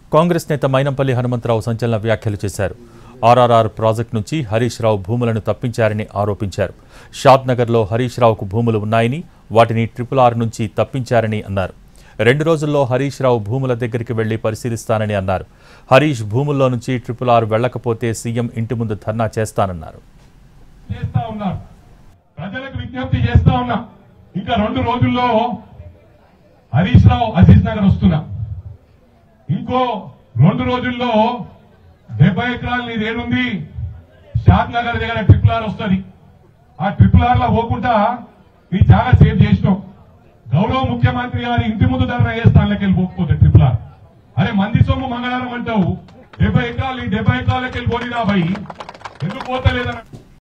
కాంగ్రెస్ నేత మైనంపల్లి హనుమంతరావు సంచలన వ్యాఖ్యలు చేశారు ఆర్ఆర్ఆర్ ప్రాజెక్టు నుంచి హరీష్ రావు భూములను తప్పించారని ఆరోపించారు షాద్ నగర్లో హరీష్ రావుకు భూములు ఉన్నాయని వాటిని ట్రిపుల్ ఆర్ నుంచి తప్పించారని అన్నారు రెండు రోజుల్లో హరీష్ రావు భూముల దగ్గరికి వెళ్లి పరిశీలిస్తానని అన్నారు హరీష్ భూముల్లో నుంచి ట్రిపుల్ ఆర్ వెళ్లకపోతే సీఎం ఇంటి ముందు ధర్నా చేస్తానన్నారు చేస్తా ఉన్నారు ప్రజలకు విజ్ఞప్తి చేస్తా ఉన్నా ఇంకా రెండు రోజుల్లో హరీష్ రావు అజీజ్ నగర్ వస్తున్నా ఇంకో రెండు రోజుల్లో డెబ్బై ఎకరాలు నీది ఏడుంది షాద్ నగర్ దగ్గర ట్రిపుల్ ఆర్ వస్తుంది ఆ ట్రిపుల్ ఆర్ లో పోకుండా నీ చాలా సేవ్ చేసినావు గౌరవ ముఖ్యమంత్రి గారి ఇంటి ముందు ధరణ చేస్తానులకి వెళ్ళి పోకపోతే ట్రిపుల్ ఆర్ అరే మంది సొమ్ము మంగళవారం అంటావు డెబ్బై ఎకరాలు ఈ డెబ్బై ఎకరాలకి వెళ్ళి పోనీ రా భయ్ ఎందుకు పోతలేదన్న